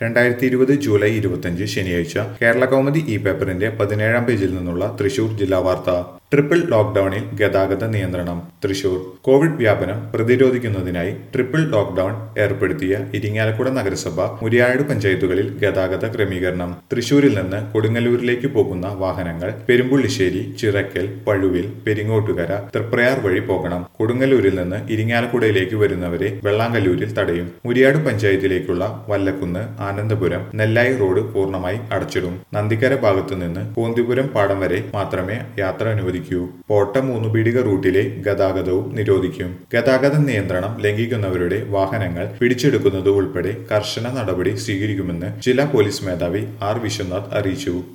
രണ്ടായിരത്തി ഇരുപത് ജൂലൈ ഇരുപത്തിയഞ്ച് ശനിയാഴ്ച കേരള കൗമുദി ഇ പേപ്പറിന്റെ പതിനേഴാം പേജിൽ നിന്നുള്ള തൃശൂർ ജില്ലാ വാർത്ത ട്രിപ്പിൾ ലോക്ഡൌണിൽ ഗതാഗത നിയന്ത്രണം തൃശൂർ കോവിഡ് വ്യാപനം പ്രതിരോധിക്കുന്നതിനായി ട്രിപ്പിൾ ലോക്ഡൌൺ ഏർപ്പെടുത്തിയ ഇരിങ്ങാലക്കുട നഗരസഭ മുരിയാട് പഞ്ചായത്തുകളിൽ ഗതാഗത ക്രമീകരണം തൃശൂരിൽ നിന്ന് കൊടുങ്ങല്ലൂരിലേക്ക് പോകുന്ന വാഹനങ്ങൾ പെരുമ്പുള്ളിശ്ശേരി ചിറക്കൽ പഴുവിൽ പെരിങ്ങോട്ടുകര തൃപ്രയാർ വഴി പോകണം കൊടുങ്ങല്ലൂരിൽ നിന്ന് ഇരിങ്ങാലക്കുടയിലേക്ക് വരുന്നവരെ വെള്ളാങ്കല്ലൂരിൽ തടയും മുരിയാട് പഞ്ചായത്തിലേക്കുള്ള വല്ലക്കുന്ന് ആനന്ദപുരം നെല്ലായി റോഡ് പൂർണ്ണമായി അടച്ചിടും നന്ദിക്കര ഭാഗത്തു നിന്ന് പോന്തിപുരം പാടം വരെ മാത്രമേ യാത്ര അനുവദിക്കൂ പോട്ട മൂന്നുപീടിക റൂട്ടിലെ ഗതാഗതവും നിരോധിക്കും ഗതാഗത നിയന്ത്രണം ലംഘിക്കുന്നവരുടെ വാഹനങ്ങൾ പിടിച്ചെടുക്കുന്നത് ഉൾപ്പെടെ കർശന നടപടി സ്വീകരിക്കുമെന്ന് ജില്ലാ പോലീസ് മേധാവി ആർ വിശ്വനാഥ് അറിയിച്ചു